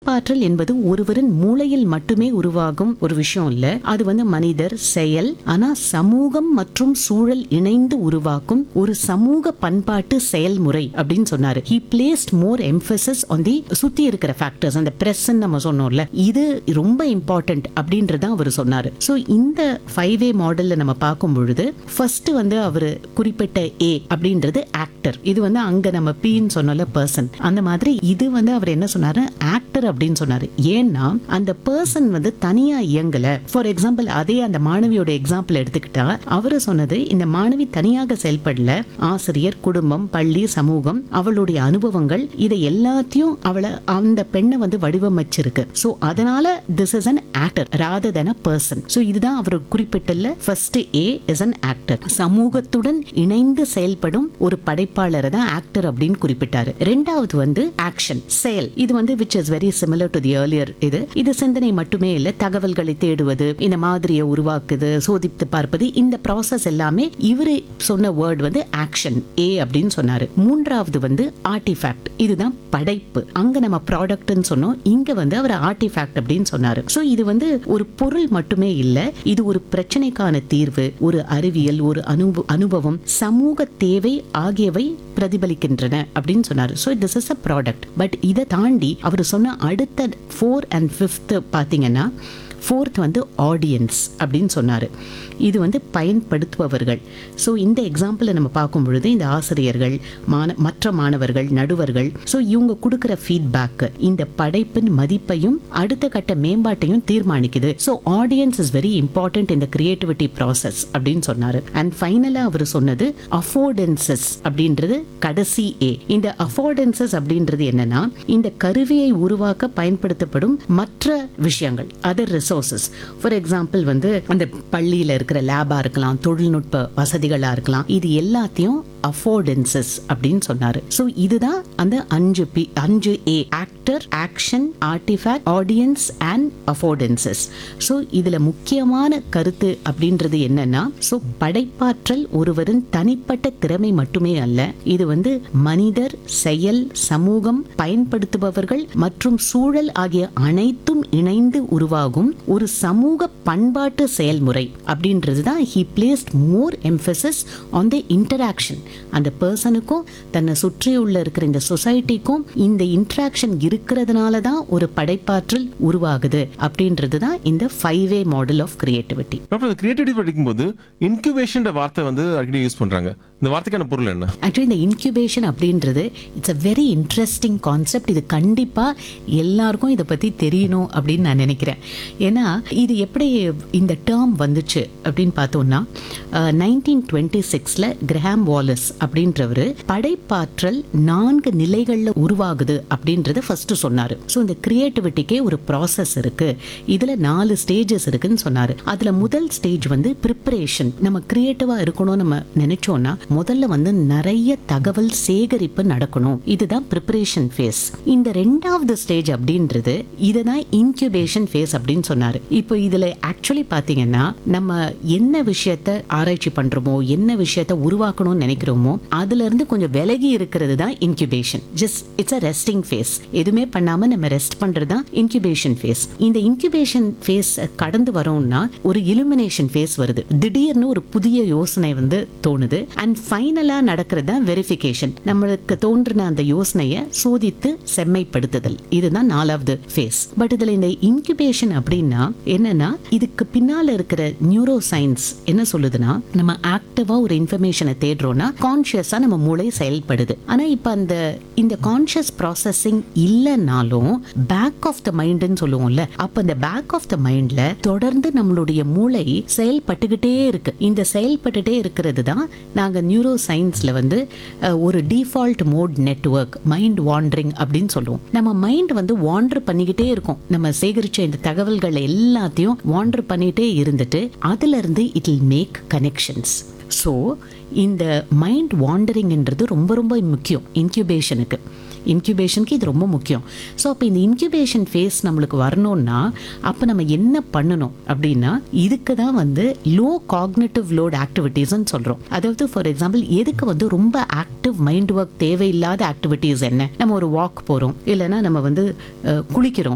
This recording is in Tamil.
படைப்பாற்றல் என்பது ஒருவரின் மூளையில் மட்டுமே உருவாகும் ஒரு விஷயம் இல்ல அது வந்து மனிதர் செயல் ஆனா சமூகம் மற்றும் சூழல் இணைந்து உருவாக்கும் ஒரு சமூக பண்பாட்டு செயல்முறை அப்படின்னு சொன்னாரு he placed more emphasis on the சுத்தி இருக்கிற ஃபேக்டர்ஸ் அந்த பிரஸ் நம்ம சொன்னோம்ல இது ரொம்ப இம்பார்ட்டன்ட் அப்படின்றத அவர் சொன்னாரு ஸோ இந்த ஃபைவ் வே மாடல்ல நம்ம பார்க்கும் பொழுது ஃபர்ஸ்ட் வந்து அவர் குறிப்பிட்ட ஏ அப்படின்றது ஆக்டர் இது வந்து அங்க நம்ம பின்னு சொன்னோம்ல பர்சன் அந்த மாதிரி இது வந்து அவர் என்ன சொன்னாரு ஆக்டர் அப்படின்னு சொன்னாரு ஏன்னா அந்த பர்சன் வந்து தனியா இயங்கல ஃபார் எக்ஸாம்பிள் அதே அந்த மாணவியோட எக்ஸாம்பிள் எடுத்துக்கிட்டா அவரு சொன்னது இந்த மாணவி தனியாக செயல்படல ஆசிரியர் குடும்பம் பள்ளி சமூகம் அவளுடைய அனுபவங்கள் இதை எல்லாத்தையும் அவளை அந்த பெண்ணை வந்து வடிவமைச்சிருக்கு சோ அதனால this is an actor rather than a person so இதுதான் அவர் குறிப்பிட்டுள்ள first A is an actor சமூகத்துடன் இணைந்து செயல்படும் ஒரு படைப்பாளரை தான் ஆக்டர் அப்படின்னு குறிப்பிட்டாரு ரெண்டாவது வந்து ஆக்ஷன் செயல் இது வந்து which is very similar to the earlier இது இது சிந்தனை மட்டுமே இல்ல தகவல்களை தேடுவது இந்த மாதிரியை உருவாக்குது சோதித்து பார்ப்பது இந்த ப்ராசஸ் எல்லாமே இவரு சொன்ன வேர்ட் வந்து ஆக்ஷன் ஏ அப்படின்னு சொன்னாரு மூன்றாவது வந்து ஆர்டிஃபேக்ட் இதுதான் படைப்பு அங்க நம்ம ப்ராடக்ட்னு சொன்னோம் இங்க வந்து அவர் ஆர்டிஃபேக்ட் அப்படின்னு சொன்னாரு சோ இது வந்து ஒரு பொருள் மட்டுமே இல்ல இது ஒரு பிரச்சனைக்கான தீர்வு ஒரு அறிவியல் ஒரு அனுபவ அனுபவம் சமூக தேவை ஆகியவை பிரதிபலிக்கின்றன அப்படின்னு சொன்னாரு so this is a product but இதை தாண்டி அவர் சொன்ன அடுத்த ஃபோர் அண்ட் ஃபிஃப்த் பார்த்தீங்கன்னா ஃபோர்த் வந்து ஆடியன்ஸ் அப்படின்னு சொன்னார் இது வந்து பயன்படுத்துபவர்கள் ஸோ இந்த எக்ஸாம்பிளை நம்ம பார்க்கும் பொழுது இந்த ஆசிரியர்கள் மாண மற்ற மாணவர்கள் நடுவர்கள் ஸோ இவங்க கொடுக்குற ஃபீட்பேக் இந்த படைப்பின் மதிப்பையும் அடுத்த கட்ட மேம்பாட்டையும் தீர்மானிக்குது so audience is very important இந்த கிரியேட்டிவிட்டி ப்ராசஸ் அப்படின்னு சொன்னார் அண்ட் ஃபைனலாக அவர் சொன்னது அஃபோர்டன்சஸ் அப்படின்றது கடைசி ஏ இந்த அஃபோர்டன்சஸ் அப்படின்றது என்னன்னா இந்த கருவியை உருவாக்க பயன்படுத்தப்படும் மற்ற விஷயங்கள் அதர் ரிசோர்சஸ் ஃபார் எக்ஸாம்பிள் வந்து அந்த பள்ளியில் இருக்கிற லேபா இருக்கலாம் தொழில்நுட்ப வசதிகளா இருக்கலாம் இது எல்லாத்தையும் அஃபோர்டன்சஸ் அப்படின்னு சொன்னாரு ஸோ இதுதான் அந்த அஞ்சு பி அஞ்சு A actor action artifact audience and affordances so இதுல முக்கியமான கருத்து அப்படின்றது என்னன்னா ஸோ படைப்பாற்றல் ஒருவரின் தனிப்பட்ட திறமை மட்டுமே அல்ல இது வந்து மனிதர் செயல் சமூகம் பயன்படுத்துபவர்கள் மற்றும் சூழல் ஆகிய அனைத்தும் இணைந்து உருவாகும் ஒரு சமூக பண்பாட்டு செயல்முறை அப்படின்றது தான் he placed more emphasis on the interaction அந்த பர்சனுக்கும் தன்னை சுற்றியுள்ள இருக்கிற இந்த சொசைட்டிக்கும் இந்த இன்ட்ராக்ஷன் இருக்கிறதுனால தான் ஒரு படைப்பாற்றல் உருவாகுது அப்படின்றது தான் இந்த five way model of creativity doctor creativity படிக்கும்போது இன்குபேஷன் வார்த்தை வந்து அடிக்கடி யூஸ் பண்றாங்க இந்த வார்த்தைக்கான பொருள் என்ன ஆக்சுவலி இந்த இன்க்யூபேஷன் அப்படின்றது it's a very interesting concept இது கண்டிப்பாக எல்லாருக்கும் இதை பற்றி தெரியணும் அப்படின்னு நான் நினைக்கிறேன் ஏன்னா இது எப்படி இந்த டேர்ம் வந்துச்சு அப்படின்னு பார்த்தோம்னா நைன்டீன் டுவெண்ட்டி சிக்ஸில் கிரஹாம் வாலஸ் அப்படின்றவர் படைப்பாற்றல் நான்கு நிலைகளில் உருவாகுது அப்படின்றத ஃபர்ஸ்ட் சொன்னார் ஸோ இந்த கிரியேட்டிவிட்டிக்கே ஒரு ப்ராசஸ் இருக்கு இதில் நாலு ஸ்டேஜஸ் இருக்குன்னு சொன்னார் அதில் முதல் ஸ்டேஜ் வந்து ப்ரிப்பரேஷன் நம்ம கிரியேட்டிவாக இருக்கணும் நம்ம நினைச்சோம்னா முதல்ல வந்து நிறைய தகவல் சேகரிப்பு நடக்கணும் இதுதான் ப்ரிப்பரேஷன் ஃபேஸ் இந்த ரெண்டாவது ஸ்டேஜ் அப்படின்றது இதுதான் இன்குபேஷன் ஃபேஸ் அப்படின்னு சொன்னாரு இப்போ இதுல ஆக்சுவலி பாத்தீங்கன்னா நம்ம என்ன விஷயத்த ஆராய்ச்சி பண்றோமோ என்ன விஷயத்த உருவாக்கணும்னு நினைக்கிறோமோ அதுல இருந்து கொஞ்சம் விலகி இருக்கிறது தான் incubation just it's a resting phase எதுவுமே பண்ணாம நம்ம ரெஸ்ட் பண்றது தான் இன்குபேஷன் ஃபேஸ் இந்த இன்குபேஷன் ஃபேஸ் கடந்து வரோம்னா ஒரு இலுமினேஷன் ஃபேஸ் வருது திடீர்னு ஒரு புதிய யோசனை வந்து தோணுது அண்ட் ஃபைனலா நடக்கிறது தான் வெரிஃபிகேஷன் நம்மளுக்கு தோன்றின அந்த யோசனையை சோதித்து செம்மைப்படுத்துதல் இதுதான் நாலாவது ஃபேஸ் பட் இதுல இந்த இன்குபேஷன் அப்படின்னா என்னன்னா இதுக்கு பின்னால இருக்கிற நியூரோ சயின்ஸ் என்ன சொல்லுதுன்னா நம்ம ஆக்டிவா ஒரு இன்ஃபர்மேஷனை தேடுறோம்னா கான்ஷியஸா நம்ம மூளை செயல்படுது ஆனா இப்ப அந்த இந்த கான்ஷியஸ் ப்ராசஸிங் இல்லைனாலும் பேக் ஆஃப் த மைண்ட்னு சொல்லுவோம்ல அப்ப இந்த பேக் ஆஃப் த மைண்ட்ல தொடர்ந்து நம்மளுடைய மூளை செயல்பட்டுக்கிட்டே இருக்கு இந்த செயல்பட்டுட்டே இருக்கிறது தான் நாங்க நியூரோ சயின்ஸ்ல வந்து அஹ், ஒரு default mode network mind wandering அப்படின்னு சொல்லுவோம் நம்ம மைண்ட் வந்து வாண்டர் பண்ணிக்கிட்டே இருக்கும் நம்ம சேகரிச்ச இந்த தகவல்கள் எல்லாத்தையும் வாண்டர் பண்ணிட்டே இருந்துட்டு அதுல இருந்து it will make connections so இந்த மைண்ட் வாண்டரிங்ன்றது ரொம்ப ரொம்ப முக்கியம் இன்க்யூபேஷனுக்கு இன்க்யூபேஷனுக்கு இது ரொம்ப முக்கியம் ஸோ அப்போ இந்த இன்க்யூபேஷன் ஃபேஸ் நம்மளுக்கு வரணும்னா அப்போ நம்ம என்ன பண்ணணும் அப்படின்னா இதுக்கு தான் வந்து லோ காக்னேட்டிவ் லோட் ஆக்டிவிட்டீஸ்னு சொல்கிறோம் அதாவது ஃபார் எக்ஸாம்பிள் எதுக்கு வந்து ரொம்ப ஆக்டிவ் மைண்ட் ஒர்க் தேவையில்லாத ஆக்டிவிட்டீஸ் என்ன நம்ம ஒரு வாக் போகிறோம் இல்லைன்னா நம்ம வந்து அஹ், குளிக்கிறோம்